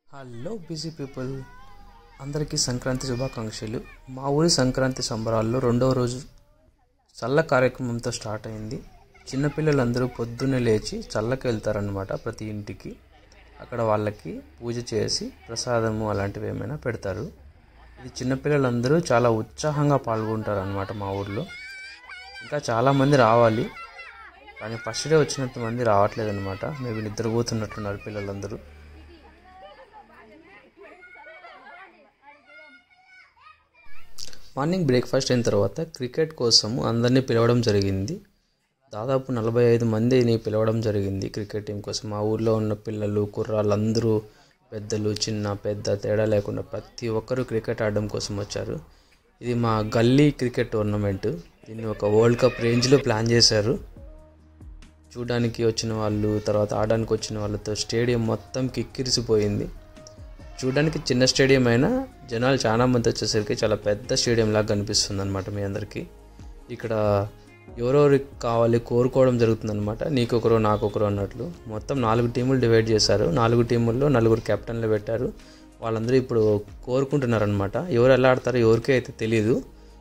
hello busy people అందరికీ సంక్రాంతి శుభాకాంక్షలు మా ఊరి సంక్రాంతి సంబరాల్లో రెండవ రోజు చల్ల కార్యక్రమంతో స్టార్ట్ అయింది చిన్నపిల్లలందరూ పొద్దున్నే లేచి చల్లకి వెళ్తారనమాట ప్రతి ఇంటికి అక్కడ వాళ్ళకి పూజ చేసి ప్రసాదము అలాంటివి ఏమైనా పెడతారు ఇది చిన్నపిల్లలందరూ చాలా ఉత్సాహంగా పాల్గొంటారు అనమాట మా ఊర్లో ఇంకా చాలామంది రావాలి కానీ ఫస్ట్ డే వచ్చినంత మంది రావట్లేదు అనమాట మేబీ నిద్రపోతున్నట్టున్నారు పిల్లలందరూ మార్నింగ్ బ్రేక్ఫాస్ట్ అయిన తర్వాత క్రికెట్ కోసము అందరినీ పిలవడం జరిగింది దాదాపు నలభై ఐదు మందిని పిలవడం జరిగింది క్రికెట్ టీం కోసం మా ఊర్లో ఉన్న పిల్లలు కుర్రాళ్ళు అందరూ పెద్దలు చిన్న పెద్ద తేడా లేకుండా ప్రతి ఒక్కరూ క్రికెట్ ఆడడం కోసం వచ్చారు ఇది మా గల్లీ క్రికెట్ టోర్నమెంట్ దీన్ని ఒక వరల్డ్ కప్ రేంజ్లో ప్లాన్ చేశారు చూడడానికి వచ్చిన వాళ్ళు తర్వాత ఆడడానికి వచ్చిన వాళ్ళతో స్టేడియం మొత్తం కిక్కిరిసిపోయింది చూడడానికి చిన్న స్టేడియం అయినా జనాలు చాలా మంది వచ్చేసరికి చాలా పెద్ద స్టేడియం లాగా కనిపిస్తుంది అనమాట మీ అందరికీ ఇక్కడ ఎవరెవరికి కావాలి కోరుకోవడం జరుగుతుందన్నమాట నీకొకరు నాకొకరు అన్నట్లు మొత్తం నాలుగు టీములు డివైడ్ చేశారు నాలుగు టీముల్లో నలుగురు కెప్టెన్లు పెట్టారు వాళ్ళందరూ ఇప్పుడు కోరుకుంటున్నారు అనమాట ఎవరు ఎలా ఆడతారో ఎవరికీ అయితే తెలియదు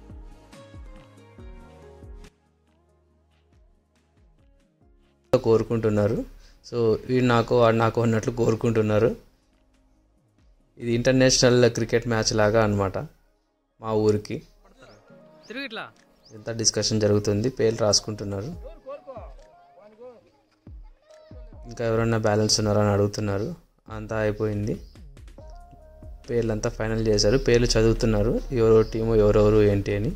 కోరుకుంటున్నారు సో వీడు నాకు వాడు నాకు అన్నట్లు కోరుకుంటున్నారు ఇది ఇంటర్నేషనల్ క్రికెట్ మ్యాచ్ లాగా అనమాట మా ఊరికి తిరుగు ఇట్లా ఎంత డిస్కషన్ జరుగుతుంది పేర్లు రాసుకుంటున్నారు ఇంకా ఎవరన్నా బ్యాలెన్స్ ఉన్నారని అడుగుతున్నారు అంతా అయిపోయింది పేర్లంతా ఫైనల్ చేశారు పేర్లు చదువుతున్నారు ఎవరెవరు టీము ఎవరెవరు ఏంటి అని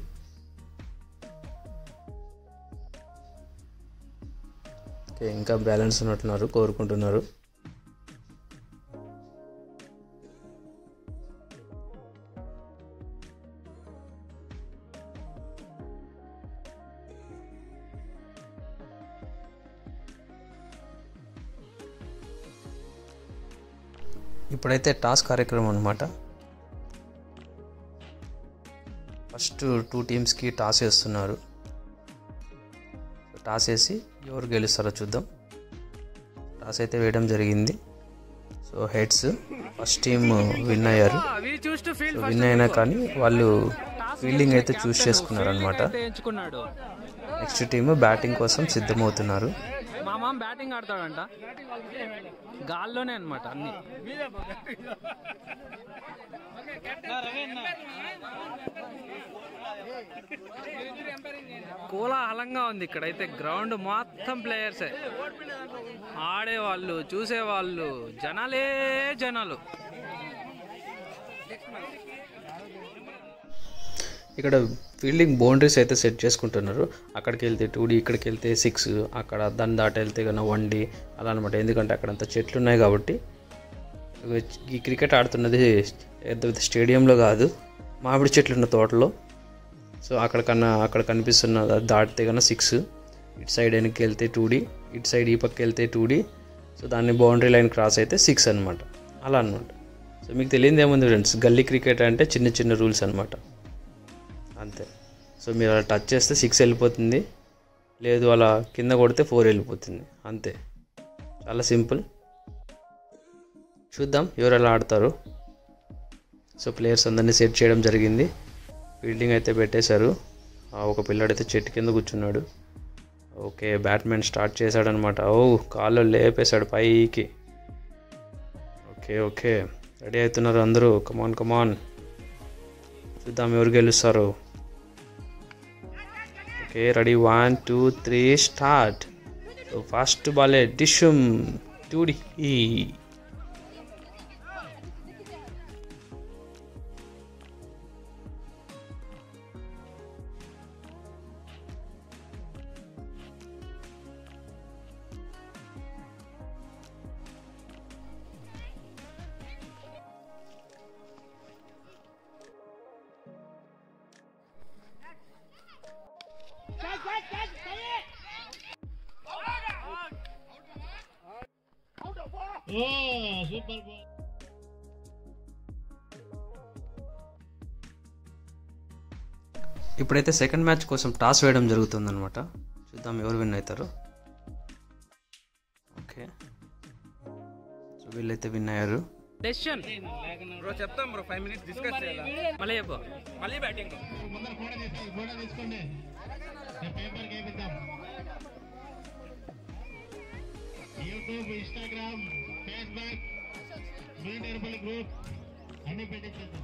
ఓకే ఇంకా బ్యాలెన్స్ ఉన్నట్టున్నారు కోరుకుంటున్నారు ఇప్పుడైతే టాస్ కార్యక్రమం అనమాట ఫస్ట్ టూ టీమ్స్కి టాస్ వేస్తున్నారు టాస్ వేసి ఎవరు గెలుస్తారో చూద్దాం టాస్ అయితే వేయడం జరిగింది so heads first team win అయ్యారు అవి choose to field so win అయినా కానీ వాళ్ళు ఫీల్డింగ్ అయితే చూస్ చేసుకున్నారు అనమాట ఎంచుకున్నాడు నెక్స్ట్ టీమ్ బ్యాటింగ్ కోసం సిద్ధమవుతున్నారు మా మామ బ్యాటింగ్ ఆడతాడంట గాల్లోనే అన్నమాట అన్ని కోలాహలంగా ఉంది ఇక్కడైతే గ్రౌండ్ మొత్తం ప్లేయర్సే ఆడేవాళ్ళు చూసేవాళ్ళు జనాలే జనాలు ఇక్కడ ఫీల్డింగ్ బౌండరీస్ అయితే సెట్ చేసుకుంటున్నారు అక్కడికి వెళ్తే టూ డీ ఇక్కడికి వెళ్తే సిక్స్ అక్కడ దాన్ని దాటి వెళ్తే కన్నా వన్ డీ అలా అనమాట ఎందుకంటే అక్కడంతా చెట్లు ఉన్నాయి కాబట్టి ఈ క్రికెట్ ఆడుతున్నది ఏదో స్టేడియంలో కాదు మామిడి చెట్లు ఉన్న తోటలో సో అక్కడ కన్నా అక్కడ కనిపిస్తున్న అది దాటితే కన్నా సిక్స్ ఇటు సైడ్ వెనక్కి వెళ్తే టూ డీ ఇటు సైడ్ ఈ పక్క వెళ్తే టూ డీ సో దాన్ని బౌండరీ లైన్ క్రాస్ అయితే సిక్స్ అనమాట అలా అనమాట సో మీకు తెలియదు ఏముంది ఫ్రెండ్స్ గల్లీ క్రికెట్ అంటే చిన్న చిన్న రూల్స్ అనమాట అంతే సో మీరు అలా టచ్ చేస్తే సిక్స్ వెళ్ళిపోతుంది లేదు అలా కింద కొడితే ఫోర్ వెళ్ళిపోతుంది అంతే చాలా సింపుల్ చూద్దాం ఎవరు ఎలా ఆడతారు సో ప్లేయర్స్ అందరినీ సెట్ చేయడం జరిగింది ఫీల్డింగ్ అయితే పెట్టేశారు ఆ ఒక పిల్లాడైతే చెట్టు కింద కూర్చున్నాడు ఓకే బ్యాట్మెన్ స్టార్ట్ చేశాడనమాట ఓ కాళ్ళు లేపేశాడు పైకి ఓకే ఓకే రెడీ అవుతున్నారు అందరూ కమాన్ కమాన్ చూద్దాం ఎవరు గెలుస్తారు okay ready one two three start so first బాలే డిషుమ్ టూడి ఈ ఇప్పుడైతే సెకండ్ మ్యాచ్ కోసం టాస్ వేయడం జరుగుతుందన్నమాట చూద్దాం ఎవరు విన్ అవుతారు ఓకే సో వీళ్ళైతే విన్ అయ్యారు డెసిషన్ బ్రో చెప్తాం బ్రో ఫైవ్ మినిట్స్ డిస్కస్ చేయాలి మళ్ళీ చెప్పు మళ్ళీ బ్యాటింగ్ ముందర ఫోటో తీసుకోండి ఫోటో తీసుకోండి పేపర్ వేపిద్దాం యూట్యూబ్ ఇన్స్టాగ్రామ్ ఫేస్బుక్ మీ నిర్మల్ గ్రూప్ అన్ని పెట్టించేద్దాం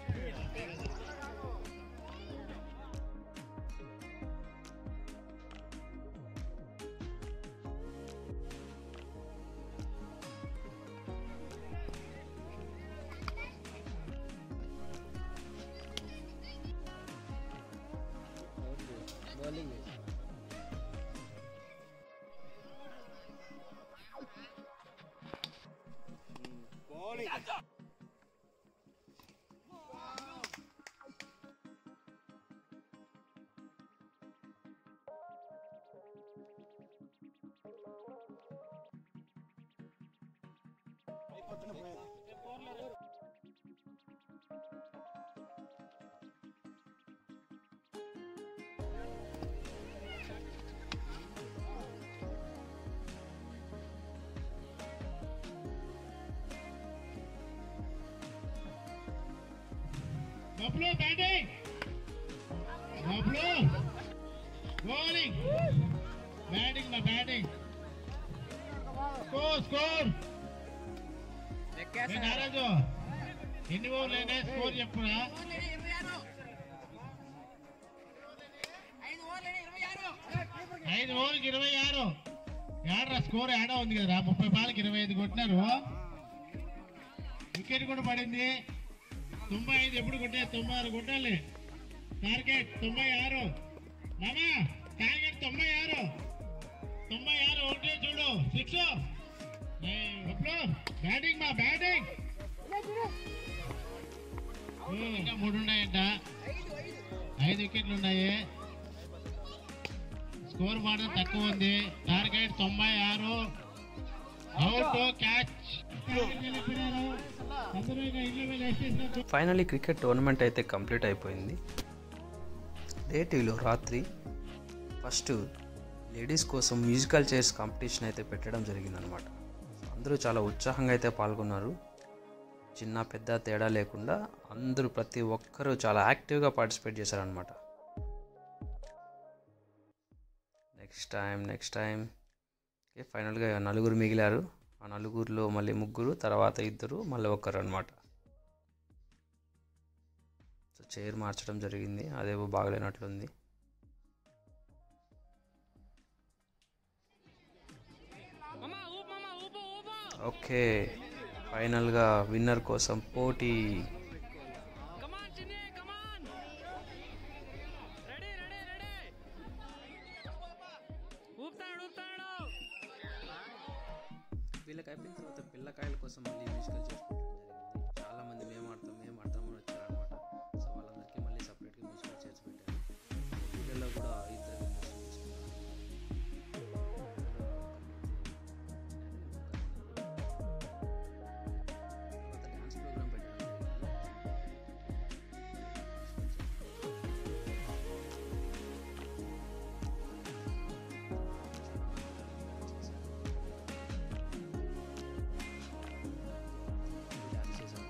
Bablu batting Bablu bowling batting మా బ్యాటింగ్ స్కోర్ స్కోర్ ఏ నారాజు ఎన్ని ఓవర్లు అయినా స్కోర్ చెప్పురా ఐదు ఓవర్కి ఇరవై ఆరు ఏడరా స్కోర్ ఏడా ఉంది కదరా ముప్పై బాల్కి ఇరవై ఐదు కొట్టినారు వికెట్ కూడా పడింది తొంభై ఐదు ఎప్పుడు కొట్టే తొంభై ఆరు కొట్టాలి టార్గెట్ తొంభై ఆరు మామా టార్గెట్ తొంభై ఆరు తొంభై ఆరు ఒకటే చూడు సిక్స్ బ్యాటింగ్ మా బ్యాటింగ్ ఇంకా మూడు ఉన్నాయంట ఐదు వికెట్లు ఉన్నాయి స్కోర్ మాత్రం తక్కువ ఉంది టార్గెట్ తొంభై ఆరు అవుట్ క్యాచ్ అందరూ ఇక ఇల్లు మీద వేసేసిన ఫైనలీ క్రికెట్ టోర్నమెంట్ అయితే కంప్లీట్ అయిపోయింది డే టీవీలో రాత్రి ఫస్ట్ లేడీస్ కోసం మ్యూజికల్ చైర్స్ కాంపిటీషన్ అయితే పెట్టడం జరిగిందనమాట అందరూ చాలా ఉత్సాహంగా అయితే పాల్గొన్నారు చిన్న పెద్ద తేడా లేకుండా అందరూ ప్రతి ఒక్కరూ చాలా యాక్టివ్గా పార్టిసిపేట్ చేశారనమాట next time next time okay ఫైనల్గా నలుగురు మిగిలారు ఆ నలుగురిలో మళ్ళీ ముగ్గురు తర్వాత ఇద్దరు మళ్ళీ ఒక్కరు అనమాట సో చైర్ మార్చడం జరిగింది అదేవో బాగలేనట్లుంది మామ ఊపు మామ ఊపు ఊపు ఓకే ఫైనల్గా విన్నర్ కోసం పోటీ come on Chinni come on ready ready ready ఊపుతాడు ఊపుతాడు వీళ్ళకి అయిపోయిన తర్వాత పిల్లకాయల కోసం మళ్ళీ మ్యూజికల్ చైర్స్ పెట్టడం జరిగింది చాలా మంది మేము ఆడతాం మేము ఆడతాం అని వచ్చారనమాట సో వాళ్ళందరికీ మళ్ళీ సపరేట్గా మ్యూజికల్ చైర్స్ పెట్టారు పిల్లల్లో కూడా ఇద్దరు డ్యాన్స్ ప్రోగ్రామ్ పెట్టడం జరిగింది డ్యాన్స్ చేశారు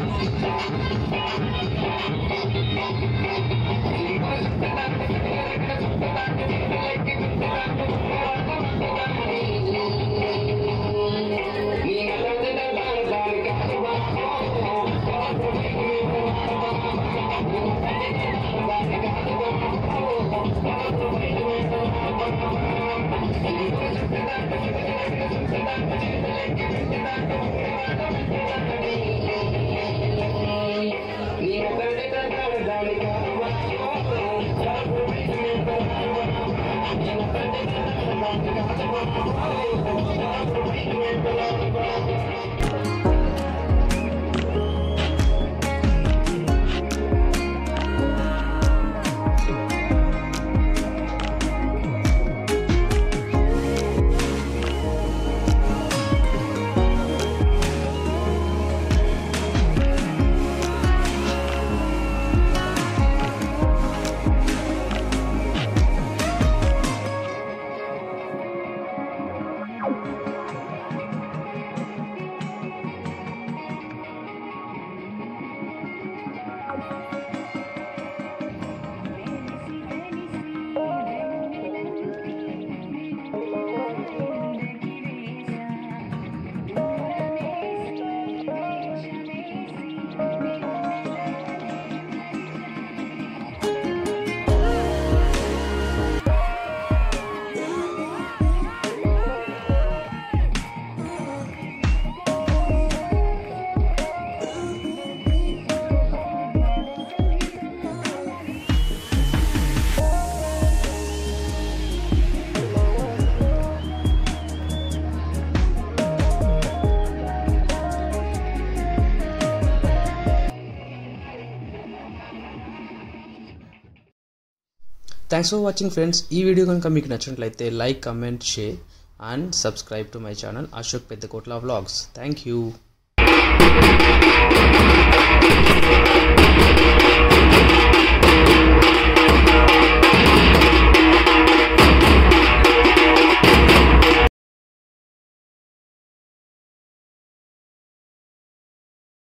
థ్యాంక్స్ ఫర్ వాచింగ్ ఫ్రెండ్స్ ఈ వీడియో కనుక మీకు నచ్చినట్లయితే like comment share and subscribe to my channel Ashok Peddakotla vlogs thank you